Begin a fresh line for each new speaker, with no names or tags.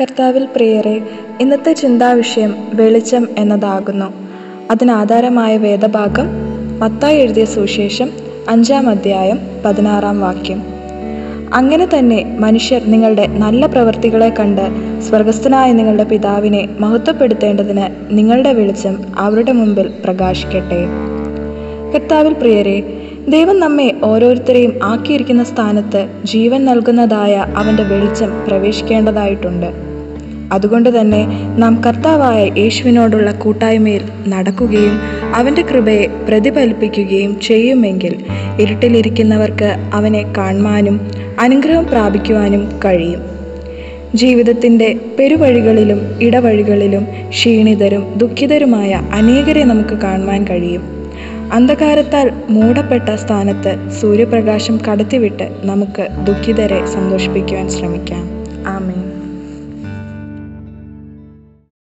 കർത്താവിൽ പ്രിയരെ ഇന്നത്തെ ചിന്താവിഷയം വെളിച്ചം എന്നതാകുന്നു അതിനാധാരമായ വേദഭാഗം മത്തായി എഴുതിയ സുവിശേഷം അഞ്ചാം അധ്യായം പതിനാറാം വാക്യം അങ്ങനെ തന്നെ മനുഷ്യർ നിങ്ങളുടെ നല്ല പ്രവൃത്തികളെ കണ്ട് സ്വർഗസ്ഥനായ നിങ്ങളുടെ പിതാവിനെ മഹത്വപ്പെടുത്തേണ്ടതിന് നിങ്ങളുടെ വെളിച്ചം അവരുടെ മുമ്പിൽ പ്രകാശിക്കട്ടെ കർത്താവിൽ പ്രിയരെ ദൈവം നമ്മെ ഓരോരുത്തരെയും ആക്കിയിരിക്കുന്ന സ്ഥാനത്ത് ജീവൻ നൽകുന്നതായ അവൻ്റെ വെളിച്ചം പ്രവേശിക്കേണ്ടതായിട്ടുണ്ട് അതുകൊണ്ട് തന്നെ നാം കർത്താവായ യേശുവിനോടുള്ള കൂട്ടായ്മയിൽ നടക്കുകയും അവൻ്റെ കൃപയെ പ്രതിഫലിപ്പിക്കുകയും ചെയ്യുമെങ്കിൽ ഇരുട്ടിലിരിക്കുന്നവർക്ക് അവനെ കാണുവാനും അനുഗ്രഹം പ്രാപിക്കുവാനും കഴിയും ജീവിതത്തിൻ്റെ പെരുവഴികളിലും ഇടവഴികളിലും ക്ഷീണിതരും ദുഃഖിതരുമായ അനേകരെ നമുക്ക് കാണുവാൻ കഴിയും അന്ധകാരത്താൽ മൂടപ്പെട്ട സ്ഥാനത്ത് സൂര്യപ്രകാശം കടത്തിവിട്ട് നമുക്ക് ദുഃഖിതരെ സന്തോഷിപ്പിക്കുവാൻ ശ്രമിക്കാം